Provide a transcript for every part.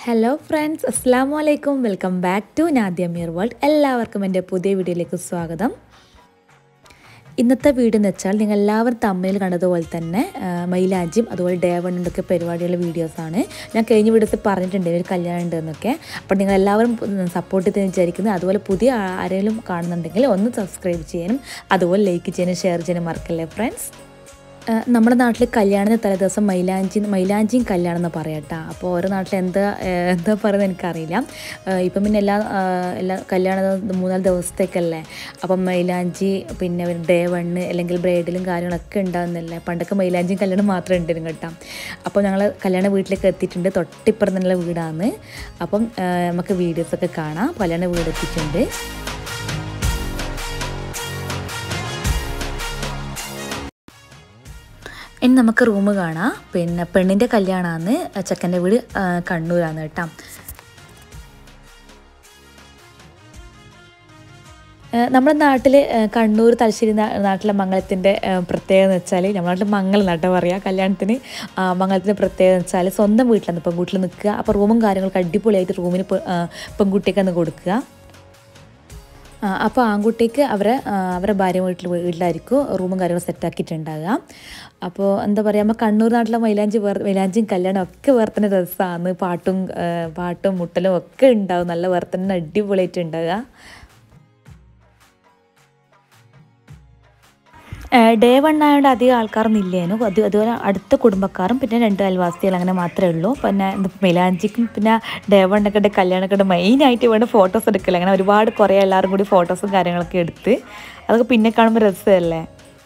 hello friends അസ്സാം വലൈക്കും welcome back to Nadya Meer world എല്ലാവർക്കും എൻ്റെ പുതിയ വീഡിയോയിലേക്ക് സ്വാഗതം ഇന്നത്തെ വീഡിയോ എന്ന് വെച്ചാൽ നിങ്ങൾ എല്ലാവരും തമ്മിൽ കണ്ടതുപോലെ തന്നെ ആ, മൈലാഞ്ചിയും അതുപോലെ ഡേ വണ്ണിൻ്റെയൊക്കെ പരിപാടിയുള്ള വീഡിയോസാണ് ഞാൻ കഴിഞ്ഞ വീഡിയോസ് പറഞ്ഞിട്ടുണ്ട് ഒരു കല്യാണം ഉണ്ട് എന്നൊക്കെ അപ്പോൾ നിങ്ങൾ എല്ലാവരും സപ്പോർട്ട് ചെയ്തെന്ന് വിചാരിക്കുന്നത് അതുപോലെ പുതിയ ആ- ആരെങ്കിലും കാണുന്നുണ്ടെങ്കിൽ ഒന്ന് സബ്സ്ക്രൈബ് ചെയ്യാനും അതുപോലെ ലൈക്ക് ചെയ്യാനും ഷെയർ ചെയ്യാനും മറക്കല്ലേ ഫ്രണ്ട്സ് ഏഹ് നമ്മുടെ നാട്ടിൽ കല്യാണത്തിന് തലേദിവസം മൈലാഞ്ചി മൈലാഞ്ചിയും കല്യാണം എന്ന് പറയട്ടാ അപ്പോൾ ഓരോ നാട്ടിൽ എന്താ ഏഹ് എന്താ പറയുന്നത് എനിക്കറിയില്ല ഏഹ് ഇപ്പം പിന്നെ എല്ലാ ഏഹ് എല്ലാ കല്യാണ ദിവ- മൂന്നാല് ദിവസത്തേക്കല്ലേ അപ്പം മൈലാഞ്ചി പിന്നെ ഡേ വണ്ണ് അല്ലെങ്കിൽ ബ്രൈഡലും കാര്യങ്ങളൊക്കെ ഉണ്ടാകുന്നില്ലേ പണ്ടൊക്കെ മൈലാഞ്ചിയും കല്യാണം മാത്രമേ ഉണ്ടായിരുന്നു കേട്ടോ അപ്പോൾ ഞങ്ങൾ കല്യാണ വീട്ടിലേക്ക് എത്തിയിട്ടുണ്ട് തൊട്ടിപ്പുറം തന്നെയുള്ള വീടാണ് അപ്പം ഏഹ് നമുക്ക് വീഡിയോസൊക്കെ കാണാം കല്യാണ വീട് എത്തിയിട്ടുണ്ട് ഇനി നമുക്ക് റൂം കാണാം പിന്നെ പെണ്ണിൻ്റെ കല്യാണമാണ് ചെക്കൻ്റെ വീട് ആ, കണ്ണൂരാണ് കേട്ടോ ഏഹ് നമ്മുടെ നാട്ടിൽ കണ്ണൂർ തലശ്ശേരി നാ- നാട്ടിലെ മംഗലത്തിൻ്റെ ഏഹ് പ്രത്യേകത എന്ന് വെച്ചാൽ നമ്മുടെ നാട്ടിൽ മംഗലം നാട്ടെ പറയുക കല്യാണത്തിന് ആ, മംഗലത്തിൻ്റെ പ്രത്യേകത എന്ന് വെച്ചാൽ സ്വന്തം വീട്ടിലാണ് പെൺകുട്ടിയിൽ നിൽക്കുക അപ്പോൾ റൂമും കാര്യങ്ങളൊക്കെ അടിപൊളിയായിട്ട് റൂമിന് പെ- ആ, പെൺകുട്ടിയൊക്കെ ഒന്ന് കൊടുക്കുക ആ, അപ്പോൾ ആൺകുട്ടിക്ക് അവരെ ആ, അവരെ ഭാര്യ വീട്ടിൽ വീട്ടിലായിരിക്കും റൂമും കാര്യങ്ങളും സെറ്റാക്കിയിട്ടുണ്ടാകുക അപ്പോൾ എന്താ പറയുക നമ്മൾ കണ്ണൂർ നാട്ടിലെ മൈലാഞ്ചി വേർ മൈലാഞ്ചിയും കല്യാണം ഒക്കെ വേറെ തന്നെ രസമാണ് പാട്ടും ആ, പാട്ടും മുട്ടലും ഒക്കെ ഉണ്ടാവും നല്ല വേറെ തന്നെ അടിപൊളിയായിട്ട് ഉണ്ടാകുക ഡേ വൺ ആയതുകൊണ്ട് അധികം ആൾക്കാരൊന്നും ഇല്ലേനു അത് അതുപോലെ അടുത്ത കുടുംബക്കാരും പിന്നെ രണ്ട് അയൽവാസികൾ അങ്ങനെ മാത്രമേ ഉള്ളൂ പിന്നെ ഇത് മെലാഞ്ചിക്കും പിന്നെ ഡേ വണ്ണൊക്കെ കല്യാണമൊക്കെ മെയിനായിട്ട് വേണ്ട ഫോട്ടോസ് എടുക്കില്ല അങ്ങനെ ഒരുപാട് കുറേ എല്ലാവരും കൂടി ഫോട്ടോസും കാര്യങ്ങളൊക്കെ എടുത്ത് അതൊക്കെ പിന്നെ കാണുമ്പോൾ രസമല്ലേ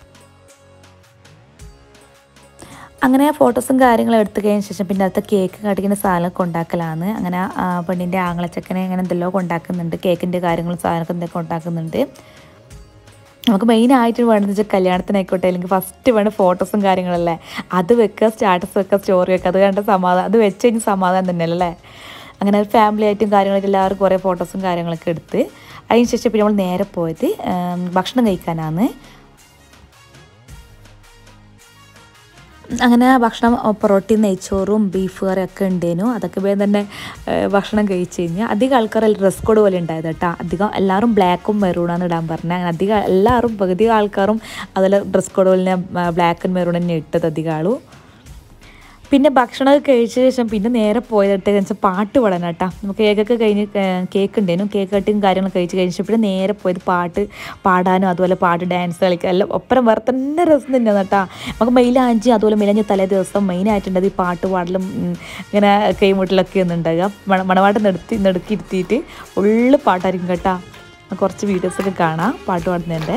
അങ്ങനെ ഫോട്ടോസും കാര്യങ്ങളും എടുത്തു കഴിഞ്ഞ ശേഷം പിന്നെ അടുത്ത കേക്ക് കടിക്കുന്ന സാധനമൊക്കെ ഉണ്ടാക്കലാണ് അങ്ങനെ ആ, പെണ്ണിൻ്റെ ആങ്ങളച്ചക്കനെ അങ്ങനെ എന്തെല്ലോ ഉണ്ടാക്കുന്നുണ്ട് കേക്കിൻ്റെ കാര്യങ്ങളും സാധനമൊക്കെ എന്തൊക്കെ ഉണ്ടാക്കുന്നുണ്ട് നമുക്ക് മെയിനായിട്ട് വേണ്ടതെന്ന് വെച്ചാൽ കല്യാണത്തിനായിക്കോട്ടെ അല്ലെങ്കിൽ ഫസ്റ്റ് വേണ്ട ഫോട്ടോസും കാര്യങ്ങളല്ലേ അത് വെക്കുക സ്റ്റാറ്റസ് വെക്കുക സ്റ്റോറി വെക്കുക അത് കണ്ട സമാധാനം അത് വെച്ച് കഴിഞ്ഞ് സമാധാനം തന്നെയല്ലേ അല്ലേ അങ്ങനെ ഫാമിലി ആയിട്ടും കാര്യങ്ങളായിട്ട് എല്ലാവരും കുറേ ഫോട്ടോസും കാര്യങ്ങളൊക്കെ എടുത്ത് അതിന് ശേഷം പിന്നെ നമ്മൾ നേരെ പോയത് ഉം, ഭക്ഷണം കഴിക്കാനാണ് അങ്ങനെ ഭക്ഷണം പൊറോട്ടയും നെയ്ച്ചോറും ബീഫ് കറിയും ഒക്കെ ഉണ്ടേനു അതൊക്കെ വേഗം തന്നെ ഏഹ്, ഭക്ഷണം കഴിച്ച് കഴിഞ്ഞാൽ അധികം ആൾക്കാർ ഡ്രസ് കോഡ് പോലെ ഉണ്ടായത് കേട്ടോ അധികം എല്ലാവരും ബ്ലാക്കും മെറൂണാണ് ഇടാൻ പറഞ്ഞത് അങ്ങനെ അധികം എല്ലാവരും പകുതി ആൾക്കാരും അതുപോലെ ഡ്രസ് കോഡ് പോലെ ബ്ലാക്ക് ആൻഡ് മെറൂൺ തന്നെ ഇട്ടത് അധികം ആളും പിന്നെ ഭക്ഷണമൊക്കെ കഴിച്ച ശേഷം പിന്നെ നേരെ പോയതിട്ട് വെച്ചാൽ പാട്ട് പാടാൻ കേട്ടോ നമുക്ക് കേക്കൊക്കെ കഴിഞ്ഞ് ഏഹ് കേക്ക് ഉണ്ടേനും കേക്ക് കട്ടിയും കാര്യങ്ങളൊക്കെ കഴിച്ച് കഴിഞ്ഞ പിന്നെ നേരെ പോയത് പാട്ട് പാടാനും അതുപോലെ പാട്ട് ഡാൻസ് കളിക്കുക എല്ലാം ഒപ്പരം വേറെ തന്നെ രസം തന്നെയാണ് കേട്ടോ നമുക്ക് മെയിലാഞ്ചി അതുപോലെ മെയിലാഞ്ചി തലേ ദിവസം മെയിനായിട്ടുണ്ടത് ഈ പാട്ട് പാടലും ഉം, ഇങ്ങനെ കൈമുട്ടിലൊക്കെ ഒന്നും ഉണ്ടാകുക മണ മണവാട്ട് നിർത്തി നെടുക്കിയിരുത്തിയിട്ട് ഉള്ളു പാട്ടായിരിക്കും കേട്ടോ കുറച്ച് വീഡിയോസൊക്കെ കാണാം പാട്ട് പാടുന്നതിൻ്റെ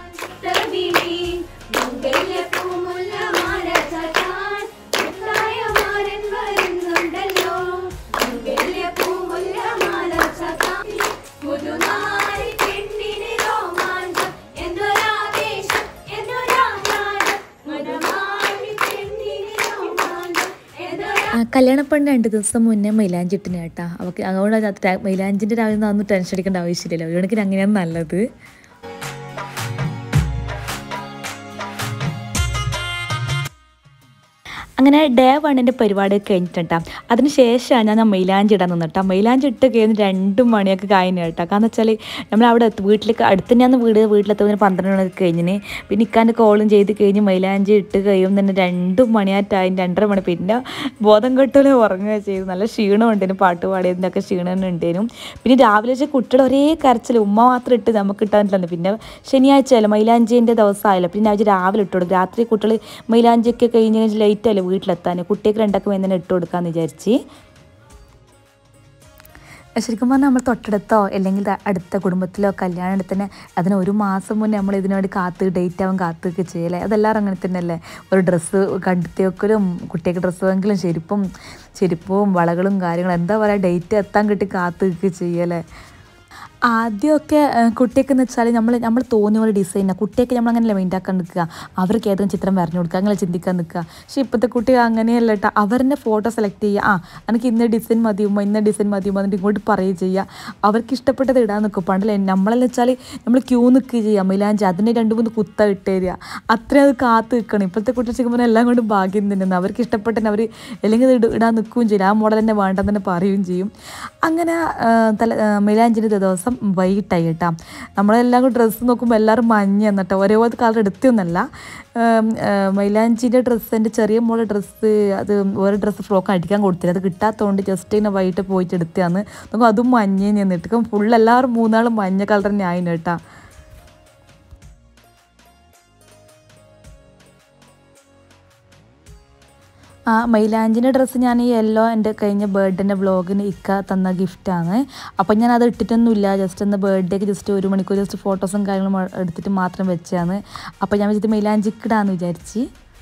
ആ, കല്യാണപ്പെണ്ണ് രണ്ട് ദിവസം മുന്നേ മൈലാഞ്ചി ഇട്ടിന് കേട്ടാ അവൾക്ക് അതുകൊണ്ട് അത് ടെ- മൈലാഞ്ചിൻ്റെ രാവിലെ ഒന്നും ടെൻഷൻ അടിക്കേണ്ട ആവശ്യമില്ലല്ലോ ഒരു കണക്കിന് അങ്ങനെയാണ് നല്ലത് അങ്ങനെ ഡേ വണ്ണിൻ്റെ പരിപാടിയൊക്കെ കഴിഞ്ഞിട്ടാ അതിന് ശേഷമാണ് ഞാൻ മൈലാഞ്ചി ഇടാൻ നിന്നിട്ടാ മൈലാഞ്ചി ഇട്ട് കഴിഞ്ഞ് രണ്ട് മണിയൊക്കെ കഴിഞ്ഞു കേട്ടോ കാരണം വെച്ചാൽ നമ്മൾ അവിടെ എത്തി- വീട്ടിലേക്ക് അടുത്ത് തന്നെയാണ് വീട് വീട്ടിലെത്തുന്നതിന് പന്ത്രണ്ട് മണിയൊക്കെ കഴിഞ്ഞിന് പിന്നെ ഇക്കാൻ്റെ കോളും ചെയ്ത് കഴിഞ്ഞ് മൈലാഞ്ചി ഇട്ട് കഴിയും തന്നെ രണ്ട് മണിയായിട്ടായി രണ്ടര മണി പിന്നെ ബോധം കെട്ടോലെ ഉറങ്ങുക ചെയ്തു നല്ല ക്ഷീണം ഉണ്ടേനും പാട്ട് പാടിയതിൻ്റെ ഒക്കെ ക്ഷീണം തന്നെ ഉണ്ടേനും പിന്നെ രാവിലെ വെച്ചാൽ കുട്ടികൾ ഒരേ കരച്ചിൽ ഉമ്മ മാത്രം ഇട്ട് നമുക്ക് ഇട്ടാൻ പിന്നെ ശനിയാഴ്ച അല്ല മൈലാഞ്ചിൻ്റെ ദിവസമായല്ലോ പിന്നെ അവർ രാവിലെ ഇട്ട് കൊടുക്കും രാത്രി കുട്ടികൾ മൈലാഞ്ചിയൊക്കെ കഴിഞ്ഞ് കഴിഞ്ഞ് ലേറ്റ് അല്ലേ വീട്ടിലെത്താൻ കുട്ടിയൊക്കെ രണ്ടാക്കും എന്തിനാ ഇട്ട് കൊടുക്കാമെന്ന് വിചാരിച്ച് ശരിക്കും പറഞ്ഞാൽ നമ്മൾ തൊട്ടടുത്തോ അല്ലെങ്കിൽ ദാ അടുത്ത കുടുംബത്തിലോ കല്യാണം തന്നെ അതിന് ഒരു മാസം മുന്നേ നമ്മൾ ഇതിനു വേണ്ടി കാത്ത് ഡേറ്റ് ആവാൻ കാത്തുക ചെയ്യല്ലേ അതെല്ലാവരും അങ്ങനെ തന്നെയല്ലേ ഒരു ഡ്രസ്സ് കണ്ടെത്തി വെക്കലും കുട്ടിയൊക്കെ ഡ്രസ്സ് വാങ്ങലും ചെരുപ്പും ചെരുപ്പവും വളകളും കാര്യങ്ങളും എന്താ പറയുക ഡേറ്റ് എത്താൻ കിട്ടി കാത്ത് നിൽക്കുക ചെയ്യല്ലേ ആദ്യമൊക്കെ ഏഹ്, കുട്ടിയൊക്കെ എന്ന് വെച്ചാൽ നമ്മൾ നമ്മൾ തോന്നിയ പോലെ ഡിസൈനാണ് കുട്ടിയൊക്കെ നമ്മൾ അങ്ങനെയല്ല മൈൻഡാക്കാൻ നിൽക്കുക അവർക്ക് ഏതെങ്കിലും ചിത്രം വരഞ്ഞു കൊടുക്കുക അങ്ങനെ ചിന്തിക്കാൻ നിൽക്കുക പക്ഷേ ഇപ്പോഴത്തെ കുട്ടി അങ്ങനെയല്ല കേട്ടോ അവരുടെ ഫോട്ടോ സെലക്ട് ചെയ്യുക ആ എനിക്ക് ഇന്ന ഡിസൈൻ മതിയുമോ ഇന്ന ഡിസൈൻ മതിയുമോ എന്നിട്ട് ഇങ്ങോട്ട് പറയുകയും ചെയ്യുക അവർക്ക് ഇഷ്ടപ്പെട്ടത് ഇടാൻ നിൽക്കും പണ്ടല്ലേ നമ്മളെന്ന് വെച്ചാൽ നമ്മൾ ക്യൂ നിൽക്കുക ചെയ്യുക മൈലാഞ്ചി അതിന് രണ്ട് മൂന്ന് കുത്ത ഇട്ട് തരിക അത്രയും അത് കാത്ത് നിൽക്കണം ഇപ്പോഴത്തെ കുട്ടി ചെയ്യുമ്പോൾ എല്ലാം കൊണ്ടും ഭാഗ്യം തന്നെയാണ് അവർക്ക് ഇഷ്ടപ്പെട്ട അവർ അല്ലെങ്കിൽ അത് ഇട- ഇടാൻ നിൽക്കുകയും ചെയ്യും ആ മോഡൽ തന്നെ വേണ്ടെന്ന് തന്നെ പറയുകയും ചെയ്യും അങ്ങനെ ആ, തല മൈലാഞ്ചിൻ്റെ ദിവസം വൈകിട്ടായി കേട്ടോ നമ്മളെല്ലാം കൂടി ഡ്രസ്സ് നോക്കുമ്പോൾ എല്ലാവരും മഞ്ഞ എന്നിട്ടോ ഒരേപോലത്തെ കളർ എടുത്തൊന്നല്ല മൈലാഞ്ചിൻ്റെ ഡ്രസ്സ് എൻ്റെ ചെറിയ മോളെ ഡ്രസ്സ് അത് വേറെ ഡ്രസ്സ് ഫ്രോക്ക് അടിക്കാൻ കൊടുത്തില്ല അത് കിട്ടാത്തതുകൊണ്ട് ജസ്റ്റ് ഇങ്ങനെ വൈകിട്ട് പോയിട്ട് എടുത്തതാണ് നോക്കുമ്പോൾ അതും മഞ്ഞ നിന്നിട്ട് ഫുൾ എല്ലാവരും മൂന്നാളും മഞ്ഞ കളർ തന്നെ ആയിന് കേട്ടോ ആ മൈലാഞ്ചിൻ്റെ ഡ്രസ്സ് ഞാൻ ഈ യെല്ലോ എൻ്റെ കഴിഞ്ഞ ബർത്ത്ഡേൻ്റെ വ്ളോഗിന് ഇക്ക തന്ന ഗിഫ്റ്റാണ് അപ്പം ഞാൻ അത് ഇട്ടിട്ടൊന്നുമില്ല ജസ്റ്റ് ഒന്ന് ബർത്ത്ഡേക്ക് ജസ്റ്റ് ഒരു മണിക്കൂർ ജസ്റ്റ് ഫോട്ടോസും കാര്യങ്ങളും എടുത്തിട്ട് മാത്രം വെച്ചാണ് അപ്പം ഞാൻ വെച്ചിട്ട് മൈലാഞ്ചിക്കിടാന്ന് വിചാരിച്ച്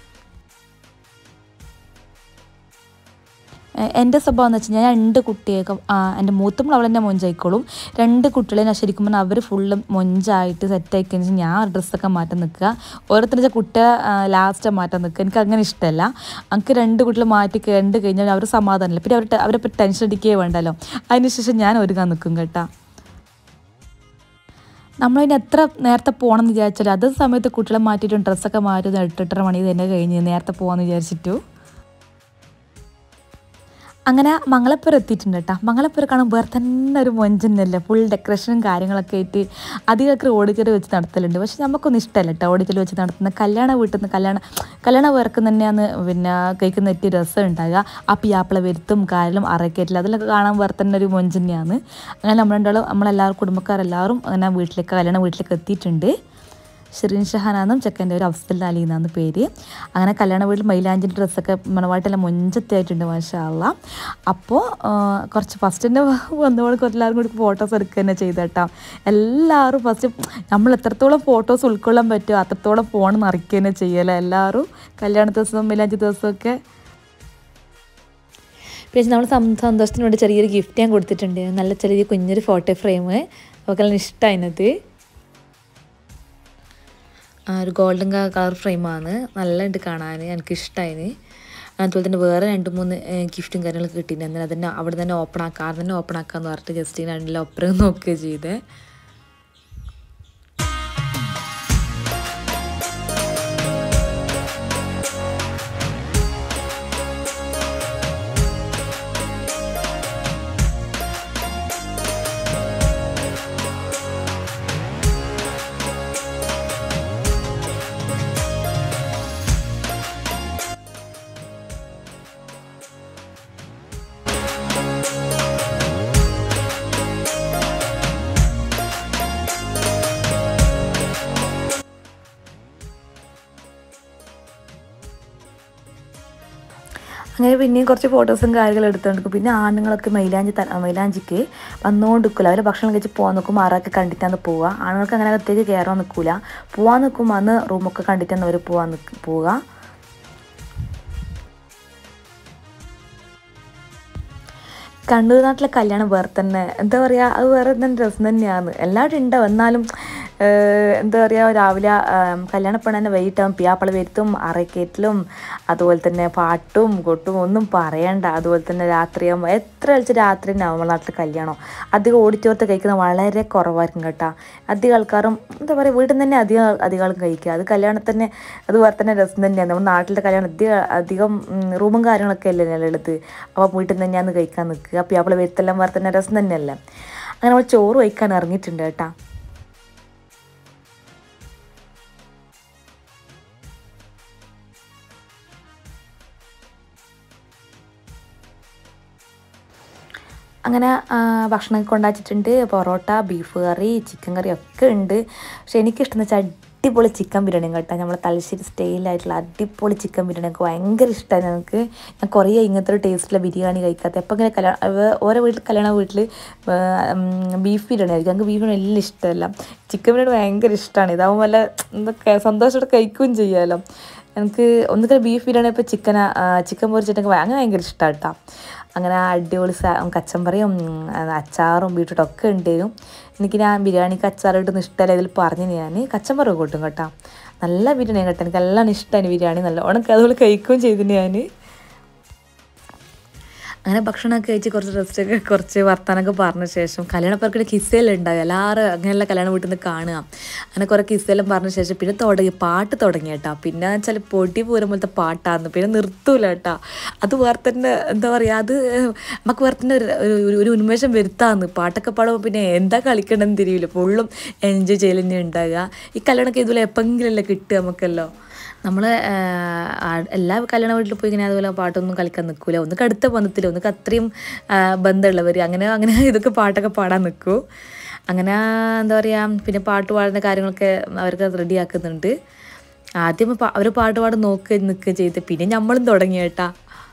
എ- എൻ്റെ സ്വഭാവം എന്ന് വെച്ചാൽ ഞാൻ രണ്ട് കുട്ടിയൊക്കെ എൻ്റെ മൂത്തപ്പോൾ അവൾ തന്നെ മൊഞ്ചായിക്കോളും രണ്ട് കുട്ടികളെ ഞാൻ ശരിക്കും പറഞ്ഞാൽ അവർ ഫുള്ള് മൊഞ്ചായിട്ട് സെറ്റായി കഴിഞ്ഞാൽ ഞാൻ ഡ്രസ്സൊക്കെ മാറ്റാൻ നിൽക്കുക ഓരോരുത്തർ വെച്ചാൽ കുട്ടിയെ ലാസ്റ്റ് മാറ്റാൻ നിൽക്കുക എനിക്ക് അങ്ങനെ ഇഷ്ടമല്ല എനിക്ക് രണ്ട് കുട്ടികൾ മാറ്റി കണ്ടു കഴിഞ്ഞാൽ അവർ സമാധാനമില്ല പിന്നെ അവർ അവരെ പറ്റി ടെൻഷൻ അടിക്കുകയേ വേണ്ടല്ലോ അതിനുശേഷം ഞാൻ ഒരുങ്ങാൻ നിൽക്കും കേട്ടോ നമ്മളിനി എത്ര നേരത്തെ പോകണം എന്ന് വിചാരിച്ചാൽ അതേ സമയത്ത് കുട്ടികളെ മാറ്റിയിട്ടും ഡ്രസ്സൊക്കെ മാറ്റി എട്ടെട്ടര മണി തന്നെ കഴിഞ്ഞ് നേരത്തെ പോകാമെന്ന് വിചാരിച്ചിട്ടു അങ്ങനെ മംഗളപ്പുരം എത്തിയിട്ടുണ്ട് കേട്ടോ മംഗളപ്പുരം കാണാൻ വേറെ തന്നെ ഒരു മൊഞ്ചന്നല്ലേ ഫുൾ ഡെക്കറേഷനും കാര്യങ്ങളൊക്കെ ആയിട്ട് അധികമൊക്കെ ഓഡിറ്റോറിയം വെച്ച് നടത്തലുണ്ട് പക്ഷെ നമുക്കൊന്നും ഇഷ്ടമല്ല കേട്ടോ ഓഡിറ്റോറിയം വെച്ച് നടത്തുന്ന കല്യാണ വീട്ടിൽ നിന്ന് കല്യാണ കല്യാണ പേർക്ക് തന്നെയാണ് പിന്നെ കഴിക്കുന്ന ഏറ്റവും രസം ഉണ്ടാകുക ആ പിയാപ്പിള വരുത്തും കായലും അറക്കേറ്റില്ല അതിലൊക്കെ കാണാൻ വേറെ തന്നെ ഒരു മൊഞ്ച് തന്നെയാണ് അങ്ങനെ നമ്മൾ രണ്ടാളും നമ്മളെല്ലാവരും കുടുംബക്കാരെല്ലാവരും അങ്ങനെ വീട്ടിലേക്ക് കല്യാണ വീട്ടിലേക്ക് എത്തിയിട്ടുണ്ട് ഷിറിൻ ഷഹാനാന്നും ചെക്കൻ്റെ ഒരു അഫ്സൽ അലി എന്നാണ് പേര് അങ്ങനെ കല്യാണ വീട്ടിൽ മൈലാഞ്ചിൻ്റെ ഡ്രസ്സൊക്കെ മണവായിട്ടെല്ലാം മൊഞ്ചത്തായിട്ടുണ്ട് മാഷാള്ള അപ്പോൾ കുറച്ച് ഫസ്റ്റിൻ്റെ വന്നപ്പോൾ കുറച്ച് എല്ലാവരും കൂടി ഫോട്ടോസ് എടുക്കുക തന്നെ ചെയ്ത കേട്ടോ എല്ലാവരും ഫസ്റ്റ് നമ്മൾ എത്രത്തോളം ഫോട്ടോസ് ഉൾക്കൊള്ളാൻ പറ്റുമോ അത്രത്തോളം ഫോൺ നിറയ്ക്കുക തന്നെ ചെയ്യല്ലേ എല്ലാവരും കല്യാണ ദിവസവും മൈലാഞ്ചി ദിവസമൊക്കെ പിന്നെ നമ്മൾ സന്തോഷത്തിന് വേണ്ടി ചെറിയൊരു ഗിഫ്റ്റ് ഞാൻ കൊടുത്തിട്ടുണ്ട് നല്ല ചെറിയ കുഞ്ഞൊരു ഫോട്ടോ ഫ്രെയിം അവൾക്കെല്ലാം ഇഷ്ടമായി അതിനകത്ത് ആ ഒരു ഗോൾഡൻ കളർ ഫ്രെയിമാണ് നല്ല ഉണ്ട് കാണാൻ എനിക്ക് ഇഷ്ടമായിന് അതുപോലെ തന്നെ വേറെ രണ്ട് മൂന്ന് ഗിഫ്റ്റും കാര്യങ്ങളൊക്കെ കിട്ടിയിട്ടുണ്ട് എന്നാൽ അതന്നെ അവിടെ തന്നെ ഓപ്പൺ ആക്കാം അത് തന്നെ ഓപ്പൺ ആക്കാമെന്ന് പറഞ്ഞിട്ട് ജസ്റ്റ് രണ്ടിലും ഒപ്പരം നോക്കുകയും ചെയ്തേ അങ്ങനെ പിന്നെയും കുറച്ച് ഫോട്ടോസും കാര്യങ്ങളും എടുത്തുകൊണ്ട് പിന്നെ ആണുങ്ങളൊക്കെ മൈലാഞ്ചി ത മൈലാഞ്ചിക്ക് വന്നുകൊണ്ട് നിൽക്കില്ല അവർ ഭക്ഷണം കഴിച്ച് പോകാൻ നിൽക്കുമ്പോൾ ആറൊക്കെ കണ്ടിട്ടാണ് പോവുക ആണുങ്ങൾക്ക് അങ്ങനെ അകത്തേക്ക് കയറാൻ നിൽക്കില്ല പോകാൻ നിൽക്കുമ്പോൾ അന്ന് റൂമൊക്കെ കണ്ടിട്ടാണ് അവർ പോകാൻ നിൽക്കുക പോവുക കണ്ണൂർ നാട്ടിലെ കല്യാണം വേറെ തന്നെ എന്താ പറയുക അത് വേറെ തന്നെ രസം തന്നെയാണ് എല്ലാവരും ഉണ്ടാവും എന്നാലും ഏഹ്, എന്താ പറയുക രാവിലെ ആം, കല്യാണ പെണ്ണെ വൈകിട്ടാവും പിയാപ്പള വരുത്തും അറക്കേറ്റിലും അതുപോലെ തന്നെ പാട്ടും കൊട്ടും ഒന്നും പറയണ്ട അതുപോലെ തന്നെ രാത്രിയാകുമ്പോൾ എത്ര കളിച്ച് രാത്രി തന്നെ നമ്മുടെ നാട്ടിൽ കല്യാണം അധികം ഓഡിറ്റോറിയത്തിൽ കഴിക്കുന്നത് വളരെ കുറവായിരിക്കും കേട്ടോ അധികം ആൾക്കാരും എന്താ പറയുക വീട്ടിൽ നിന്ന് തന്നെ അധികം അധികം ആളും കഴിക്കുക അത് കല്യാണത്തിന് അത് വേറെ തന്നെ രസം തന്നെയാണ് നമ്മുടെ നാട്ടിലത്തെ കല്യാണം അധികം അധികം ഉം, റൂമും കാര്യങ്ങളൊക്കെ അല്ലേ നിലയുള്ളത് അപ്പോൾ വീട്ടിൽ നിന്ന് തന്നെയാണ് കഴിക്കാൻ നിൽക്കുക അപ്പോൾ അവളെ വരുത്തെല്ലാം വേറെ തന്നെ രസം തന്നെയല്ലേ അങ്ങനെ നമ്മൾ ചോറ് കഴിക്കാൻ ഇറങ്ങിയിട്ടുണ്ട് കേട്ടോ അങ്ങനെ ആ, ഭക്ഷണം കൊണ്ടാച്ചിട്ടുണ്ട് parotta beef curry chicken curry ഒക്കെ ഉണ്ട് പക്ഷെ എനിക്കിഷ്ടം എന്ന് വെച്ചാൽ അടിപൊളി ചിക്കൻ ബിരിയാണി കേട്ടോ നമ്മളെ തലശ്ശേരി സ്റ്റൈലായിട്ടുള്ള അടിപൊളി ചിക്കൻ ബിരിയാണി എനിക്ക് ഭയങ്കര ഇഷ്ടമാണ് ഞങ്ങൾക്ക് ഞാൻ കുറേ ഇങ്ങനത്തെ ഒരു ടേസ്റ്റിലെ ബിരിയാണി കഴിക്കാത്ത എപ്പോൾ ഇങ്ങനെ കല്യാണം അവ- ഓരോ വീട്ടിൽ കല്യാണ വീട്ടിൽ ബീഫ് ബിരിയാണി ആയിരിക്കും ഞങ്ങൾക്ക് ബീഫ് ബിരിയാണി എല്ലാം ഇഷ്ടമല്ല ചിക്കൻ ബിരിയാണി ഭയങ്കര ഇഷ്ടമാണ് ഇതാവുമ്പോൾ വല്ല എന്തൊക്കെ സന്തോഷത്തോടെ കഴിക്കുകയും ചെയ്യാമല്ലോ എനിക്ക് ഒന്നുകിൽ ബീഫ് ബിരിയാണി ഇപ്പോൾ ചിക്കൻ ചിക്കൻ പൊരിച്ചിട്ടൊക്കെ ഭയ- അങ്ങനെ ഭയങ്കര ഇഷ്ടമാണ് കേട്ടോ അങ്ങനെ അടിപൊളി സാ കച്ചമ്പറിയും ഉം, അച്ചാറും ബീട്രൂട്ടും ഒക്കെ ഉണ്ടായിരുന്നു എനിക്ക് ഞാൻ ബിരിയാണിക്ക് അച്ചാർ ഇട്ടൊന്നും ഇഷ്ടമല്ല ഇതിൽ പറഞ്ഞു ഞാൻ കച്ചമ്പറ കൂട്ടും കേട്ടോ നല്ല ബിരിയാണി കേട്ടോ എനിക്ക് എല്ലാം ഇഷ്ടമാണ് ബിരിയാണി നല്ല ഉണക്ക് അതുപോലെ കഴിക്കുകയും ചെയ്തിന് ഞാൻ അങ്ങനെ ഭക്ഷണമൊക്കെ കഴിച്ച് കുറച്ച് റെസ്റ്റൊക്കെ കുറച്ച് വർത്താനൊക്കെ പറഞ്ഞ ശേഷം കല്യാണപ്പറക്കിൻ്റെ കിസ്സെല്ലാം ഉണ്ടാവുക എല്ലാവരും അങ്ങനെയുള്ള കല്യാണ വീട്ടിൽ നിന്ന് കാണുക അങ്ങനെ കുറേ കിസ്സെല്ലാം പറഞ്ഞ ശേഷം പിന്നെ തുടങ്ങി പാട്ട് തുടങ്ങി കേട്ടോ പിന്നെ വെച്ചാൽ പൊടി പൂരം പോലത്തെ പാട്ടാന്ന് പിന്നെ നിർത്തൂല കേട്ടോ അത് വേറെ തന്നെ എന്താ പറയുക അത് നമുക്ക് വേറെ തന്നെ ഒരു ഒരു- ഒരു ഉന്മേഷം വരുത്താന്ന് പാട്ടൊക്കെ പാടുമ്പോൾ പിന്നെ എന്താ കളിക്കണമെന്ന് തിരിയില്ല ഫുള്ളും എൻജോയ് ചെയ്യൽ തന്നെ ഉണ്ടാകുക ഈ കല്യാണമൊക്കെ ഇതുപോലെ എപ്പോഴെങ്കിലല്ലേ കിട്ടുക നമുക്കല്ലോ നമ്മൾ എല്ലാ കല്യാണ വീട്ടിൽ പോയി ഇങ്ങനെ അതുപോലെ പാട്ടൊന്നും കളിക്കാൻ നിൽക്കില്ല ഒന്നൊക്കെ അടുത്ത ബന്ധത്തിൽ ഒന്നൊക്കെ അത്രയും ആ, ബന്ധമുള്ളവർ അങ്ങനെ അങ്ങനെ ഇതൊക്കെ പാട്ടൊക്കെ പാടാൻ നിൽക്കൂ അങ്ങനെ എന്താ പറയുക പിന്നെ പാട്ട് പാടുന്ന കാര്യങ്ങളൊക്കെ അവർക്ക് റെഡിയാക്കുന്നുണ്ട് ആദ്യം അവർ പാട്ട് പാട് നോക്കുക നിൽക്കുക ചെയ്ത് പിന്നെ നമ്മളും തുടങ്ങി കേട്ടാ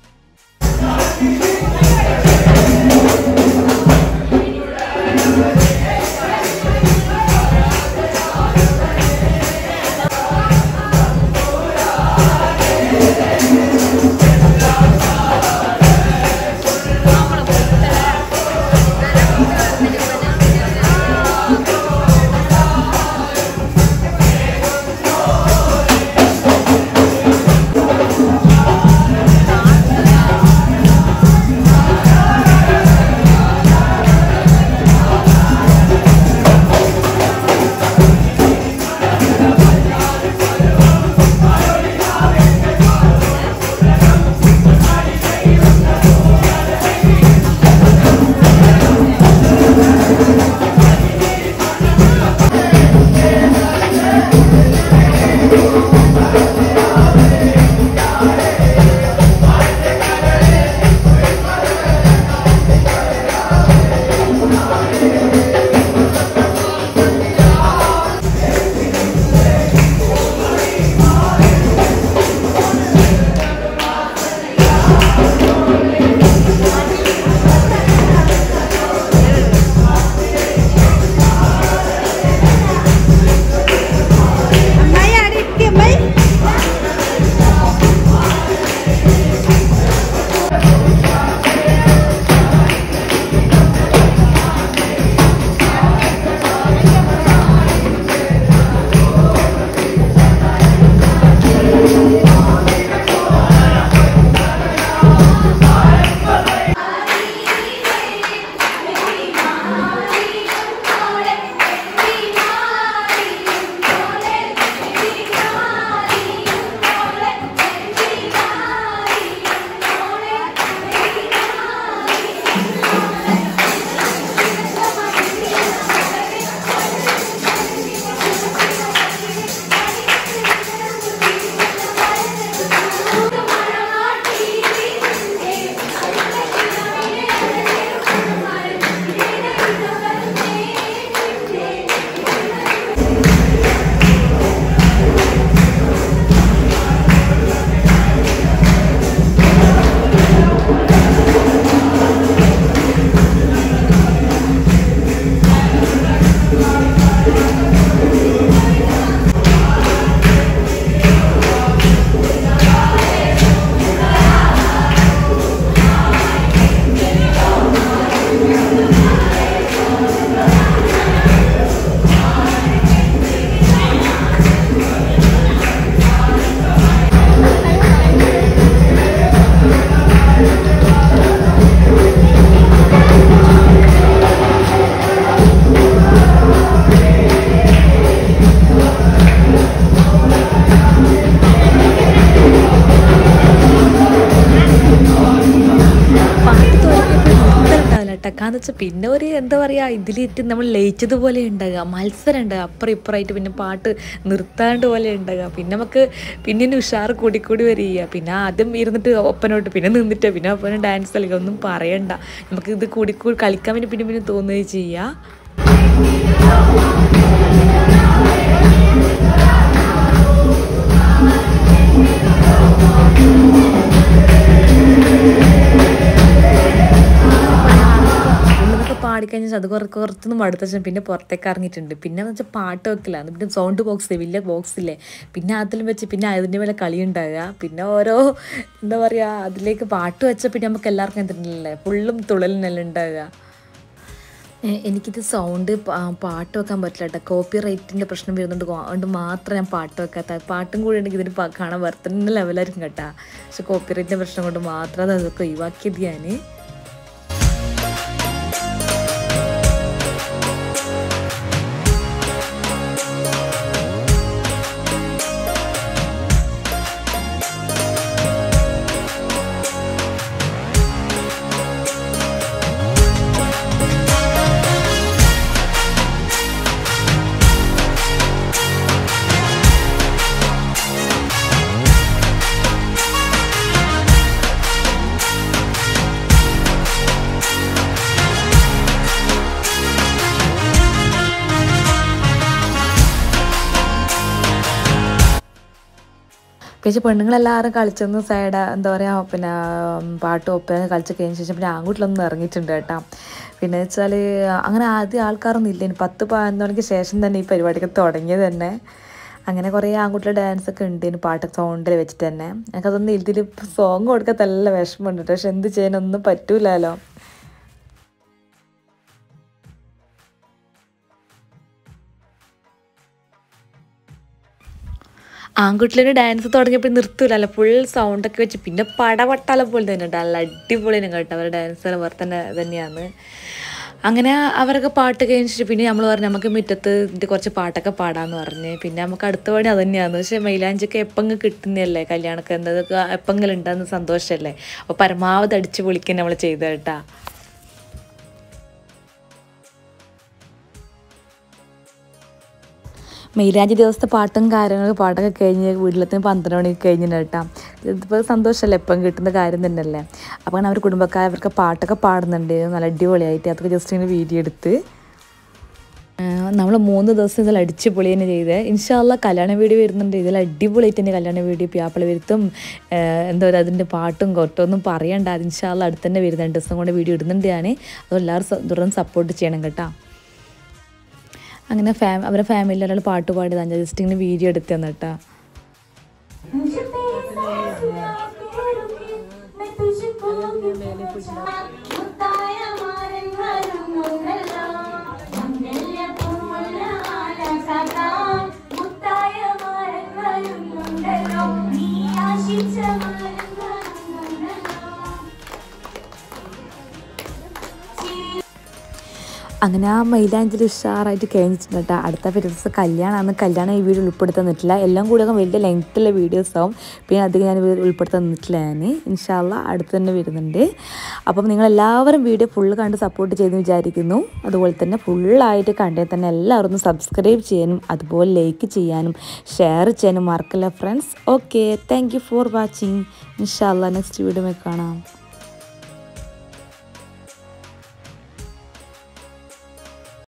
അമ്മായി ആടെ ഇരിക്ക് അമ്മായി പാട്ട് തുടങ്ങിയപ്പോൾ നിർത്തലുണ്ടാവില്ല ടക്കാന്ന് വെച്ചാൽ പിന്നെ ഒരു എന്താ പറയുക ഇതിലിട്ട് നമ്മൾ ലയിച്ചതുപോലെ ഉണ്ടാകുക മത്സരം ഉണ്ടാകുക അപ്പുറം ഇപ്പുറമായിട്ട് പിന്നെ പാട്ട് നിർത്താണ്ട് പോലെ ഉണ്ടാകുക പിന്നെ നമുക്ക് പിന്നെ ഇനി ഉഷാറ് കൂടിക്കൂടി വരിക പിന്നെ ആദ്യം ഇരുന്നിട്ട് ഒപ്പനോട്ട് പിന്നെ നിന്നിട്ട് പിന്നെ ഒപ്പന ഡാൻസ് കളിക്കുക ഒന്നും പറയണ്ട നമുക്ക് ഇത് കൂടിക്കൂടി കളിക്കാൻ വേണ്ടി പിന്നെ പിന്നെ തോന്നുകയും ചെയ്യുക ഉള്ളിന്നൊക്കെ പാടി കഴിഞ്ഞാൽ അത് കുറച്ച് കുറച്ചൊന്നും മടുത്ത ശേഷം പിന്നെ പുറത്തേക്ക് ഇറങ്ങിയിട്ടുണ്ട് പിന്നെ എന്ന് വെച്ചാൽ പാട്ട് വെക്കില്ല പിന്നെ സൗണ്ട് ബോക്സ് വലിയ ബോക്സ് ഇല്ലേ പിന്നെ അതിലും വെച്ച് പിന്നെ അതിൻ്റെ മേലെ കളി ഉണ്ടാകുക പിന്നെ ഓരോ എന്താ പറയുക അതിലേക്ക് പാട്ട് വെച്ചാൽ പിന്നെ നമുക്ക് എല്ലാവർക്കും എന്തിട്ടല്ലേ ഫുള്ളും തുള്ളലിനെല്ലാം ഉണ്ടാകുക ഏ, എനിക്കിത് സൗണ്ട് പാ- പാട്ട് വെക്കാൻ പറ്റില്ല കേട്ടോ കോപ്പി റൈറ്റിൻ്റെ പ്രശ്നം വരുന്നുണ്ട് കൊ- അതുകൊണ്ട് മാത്രം ഞാൻ പാട്ട് വെക്കാത്ത പാട്ടും കൂടി ഉണ്ടെങ്കിൽ ഇതിന് പ- കാണാൻ വർത്തന്നെ ലെവലായിരിക്കും കേട്ടാ പക്ഷെ കോപ്പി റൈറ്റിൻ്റെ പ്രശ്നം കൊണ്ട് മാത്രം അത് അതൊക്കെ ഒഴിവാക്കിയത് ഞാൻ പക്ഷേ പെണ്ണുങ്ങളെല്ലാവരും കളിച്ചൊന്ന് സൈഡ് എന്താ പറയുക പിന്നെ ഉം, പാട്ട് ഒപ്പന കളിച്ച് കഴിഞ്ഞ ശേഷം പിന്നെ ആൺകുട്ടിലൊന്നും ഇറങ്ങിയിട്ടുണ്ട് കേട്ടോ പിന്നെ വെച്ചാൽ അങ്ങനെ ആദ്യം ആൾക്കാരൊന്നും ഇല്ല ഇനി പത്ത് പതിനൊന്ന് മണിക്ക് ശേഷം തന്നെ ഈ പരിപാടിയൊക്കെ തുടങ്ങിയത് തന്നെ അങ്ങനെ കുറേ ആൺകുട്ടിയുടെ ഡാൻസ് ഒക്കെ ഉണ്ട് ഇനി പാട്ട് സൗണ്ടിൽ വെച്ചിട്ട് തന്നെ എനിക്കതൊന്നും ഇതിൽ സോങ് കൊടുക്കാൻ നല്ല വിഷമമുണ്ട് കേട്ടോ പക്ഷെ എന്ത് ചെയ്യാനൊന്നും പറ്റൂലല്ലോ ആൺകുട്ടിലൊരു ഡാൻസ് തുടങ്ങിയപ്പോൾ നിർത്തൂലല്ലോ ഫുൾ സൗണ്ടൊക്കെ വെച്ച് പിന്നെ പടവട്ടാല പോലെ തന്നെ കേട്ടോ നല്ല അടിപൊളിയാണ് കേട്ടോ അവരുടെ ഡാൻസ് വേറെ തന്നെ തന്നെയാണ് അങ്ങനെ അവരൊക്കെ പാട്ട് കഴിഞ്ഞിട്ട് പിന്നെ നമ്മൾ പറഞ്ഞു നമുക്ക് മുറ്റത്ത് ഇതിൻ്റെ കുറച്ച് പാട്ടൊക്കെ പാടാന്ന് പറഞ്ഞ് പിന്നെ നമുക്ക് അടുത്ത പണി അത് തന്നെയാണ് പക്ഷേ മൈലാഞ്ചൊക്കെ എപ്പങ്ങ് കിട്ടുന്നതല്ലേ കല്യാണമൊക്കെ എന്തൊക്കെ എപ്പെങ്കിലും ഉണ്ടാകുന്ന സന്തോഷമല്ലേ അപ്പോൾ പരമാവധി അടിച്ച് പൊളിക്കാൻ നമ്മൾ ചെയ്ത കേട്ടാ മെയിലാഞ്ചി ദിവസത്തെ പാട്ടും കാര്യങ്ങളും പാട്ടൊക്കെ കഴിഞ്ഞ് വീട്ടിലെത്തിന് പന്ത്രണ്ട് മണിക്ക് കഴിഞ്ഞിട്ട് കേട്ടോ ഇതിപ്പോൾ സന്തോഷമല്ലേ എപ്പം കിട്ടുന്ന കാര്യം തന്നെയല്ലേ അപ്പോൾ അങ്ങനെ അവർ കുടുംബക്കാർ അവർക്ക് പാട്ടൊക്കെ പാടുന്നുണ്ട് നല്ല അടിപൊളിയായിട്ട് അതൊക്കെ ജസ്റ്റ് ഇങ്ങനെ വീഡിയോ എടുത്ത് നമ്മൾ മൂന്ന് ദിവസം ഇതിൽ അടിച്ച് പൊളി തന്നെ ചെയ്ത് ഇൻഷാല്ല കല്യാണ വീഡിയോ വരുന്നുണ്ട് ഇതിൽ അടിപൊളിയായിട്ട് തന്നെ കല്യാണ വീഡിയോ പ്യാപ്പിള വരുത്തും എന്താ പറയുക അതിൻ്റെ പാട്ടും കൊട്ടൊന്നും പറയണ്ട അത് ഇൻഷാല്ല അടുത്ത് തന്നെ വരുന്ന രണ്ട് ദിവസം കൊണ്ട് വീഡിയോ ഇടുന്നുണ്ട് ഞാൻ അത് എല്ലാവരും തുടർന്ന് സപ്പോർട്ട് ചെയ്യണം കേട്ടോ അങ്ങനെ ഫാം അവരുടെ ഫാമിലിയിൽ ഒരാൾ പാട്ട് പാടിയതാണ് ഞാൻ ജസ്റ്റ് ഇങ്ങനെ വീഡിയോ എടുത്ത് തന്നിട്ടാ मुझे तेरे साथ याद करूंगी मैं तुझको മുത്തായ മാരൻ വരുന്നുണ്ടല്ലോ മംഗല്യ പൂമുല്ലാല സദാ മുത്തായ മാരൻ വരുന്നുണ്ടല്ലോ നീ ആശിച്ച മാരൻ വരുന്നുണ്ടല്ലോ അങ്ങനെ ആ മൈലാഞ്ചിൽ ഉഷാറായിട്ട് കഴിഞ്ഞിട്ടുണ്ട് കേട്ടോ അടുത്ത ഒരു ദിവസം കല്യാണമാണ് കല്യാണം ഈ വീഡിയോ ഉൾപ്പെടുത്താൻ നിന്നിട്ടില്ല എല്ലാം കൂടെ വലിയ ലെങ്ത്തുള്ള വീഡിയോസ് ആവും പിന്നെ അധികം ഞാൻ വീഡിയോ ഉൾപ്പെടുത്താൻ നിന്നിട്ടില്ല ഞാൻ ഇൻഷാല്ല അടുത്ത് തന്നെ വരുന്നുണ്ട് അപ്പം നിങ്ങളെല്ലാവരും വീഡിയോ ഫുള്ള് കണ്ട് സപ്പോർട്ട് ചെയ്യുന്നു വിചാരിക്കുന്നു അതുപോലെ തന്നെ ഫുള്ളായിട്ട് കണ്ടേ തന്നെ എല്ലാവരും ഒന്ന് സബ്സ്ക്രൈബ് ചെയ്യാനും അതുപോലെ ലൈക്ക് ചെയ്യാനും ഷെയർ ചെയ്യാനും മറക്കില്ല friends okay thank you for watching ഇൻഷാല്ല നെക്സ്റ്റ് വീഡിയോ കാണാം